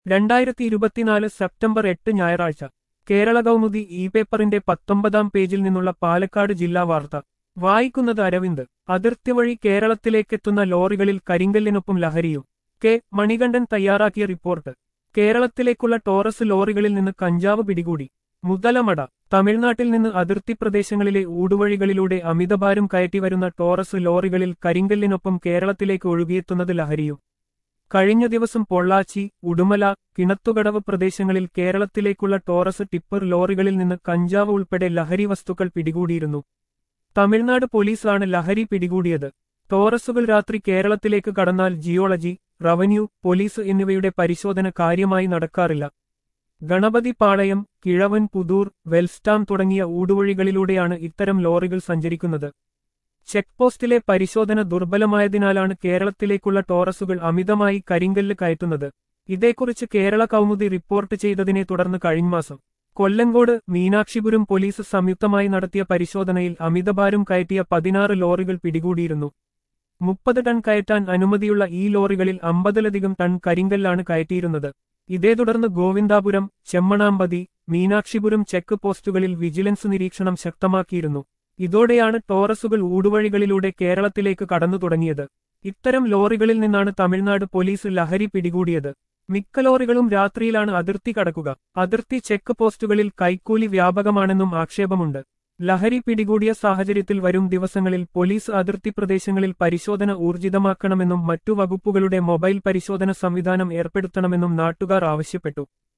രണ്ടായിരത്തി ഇരുപത്തിനാല് സെപ്റ്റംബർ എട്ട് ഞായറാഴ്ച കേരള കൗമുദി ഇ പേപ്പറിന്റെ പത്തൊമ്പതാം പേജിൽ നിന്നുള്ള പാലക്കാട് ജില്ലാ വാർത്ത വായിക്കുന്നത് അരവിന്ദ് അതിർത്തി വഴി കേരളത്തിലേക്കെത്തുന്ന ലോറികളിൽ കരിങ്കല്ലിനൊപ്പം ലഹരിയും കെ മണികണ്ഠൻ തയ്യാറാക്കിയ റിപ്പോർട്ട് കേരളത്തിലേക്കുള്ള ടോറസ് ലോറികളിൽ നിന്ന് കഞ്ചാവ് പിടികൂടി മുതലമട തമിഴ്നാട്ടിൽ നിന്ന് അതിർത്തി പ്രദേശങ്ങളിലെ ഊടുവഴികളിലൂടെ അമിതഭാരം കയറ്റി വരുന്ന ടോറസ് ലോറികളിൽ കരിങ്കല്ലിനൊപ്പം കേരളത്തിലേക്ക് ഒഴുകിയെത്തുന്നത് ലഹരിയും കഴിഞ്ഞ ദിവസം പൊള്ളാച്ചി ഉടുമല കിണത്തുകടവ് പ്രദേശങ്ങളിൽ കേരളത്തിലേക്കുള്ള ടോറസ് ടിപ്പർ ലോറികളിൽ നിന്ന് കഞ്ചാവ് ഉൾപ്പെടെ ലഹരി വസ്തുക്കൾ പിടികൂടിയിരുന്നു തമിഴ്നാട് പോലീസാണ് ലഹരി പിടികൂടിയത് ടോറസുകൾ രാത്രി കേരളത്തിലേക്ക് കടന്നാൽ ജിയോളജി റവന്യൂ പോലീസ് എന്നിവയുടെ പരിശോധന കാര്യമായി നടക്കാറില്ല ഗണപതി പാളയം കിഴവൻ പുതൂർ വെൽസ്റ്റാം തുടങ്ങിയ ഊടുവഴികളിലൂടെയാണ് ഇത്തരം ലോറികൾ സഞ്ചരിക്കുന്നത് ചെക്ക് പോസ്റ്റിലെ പരിശോധന ദുർബലമായതിനാലാണ് കേരളത്തിലേക്കുള്ള ടോറസുകൾ അമിതമായി കരിങ്കല്ല് കയറ്റുന്നത് ഇതേക്കുറിച്ച് കേരള കൗമുദി റിപ്പോർട്ട് ചെയ്തതിനെ തുടർന്ന് കഴിഞ്ഞമാസം കൊല്ലങ്കോട് മീനാക്ഷിപുരം പോലീസ് സംയുക്തമായി നടത്തിയ പരിശോധനയിൽ അമിതഭാരം കയറ്റിയ പതിനാറ് ലോറികൾ പിടികൂടിയിരുന്നു മുപ്പത് ടൺ കയറ്റാൻ അനുമതിയുള്ള ഈ ലോറികളിൽ അമ്പതിലധികം ടൺ കരിങ്കല്ലാണ് കയറ്റിയിരുന്നത് ഇതേ തുടർന്ന് ഗോവിന്ദാപുരം ചെമ്മണാമ്പതി മീനാക്ഷിപുരം ചെക്ക് പോസ്റ്റുകളിൽ വിജിലൻസ് നിരീക്ഷണം ശക്തമാക്കിയിരുന്നു ഇതോടെയാണ് ടോറസുകൾ ഊടുവഴികളിലൂടെ കേരളത്തിലേക്ക് കടന്നു തുടങ്ങിയത് ഇത്തരം ലോറികളിൽ നിന്നാണ് തമിഴ്നാട് പോലീസ് ലഹരി പിടികൂടിയത് മിക്ക ലോറികളും രാത്രിയിലാണ് അതിർത്തി കടക്കുക അതിർത്തി ചെക്ക് പോസ്റ്റുകളിൽ കൈക്കൂലി വ്യാപകമാണെന്നും ആക്ഷേപമുണ്ട് ലഹരി പിടികൂടിയ സാഹചര്യത്തിൽ വരും ദിവസങ്ങളിൽ പോലീസ് അതിർത്തി പ്രദേശങ്ങളിൽ പരിശോധന ഊർജിതമാക്കണമെന്നും മറ്റു വകുപ്പുകളുടെ മൊബൈൽ പരിശോധന സംവിധാനം ഏർപ്പെടുത്തണമെന്നും നാട്ടുകാർ ആവശ്യപ്പെട്ടു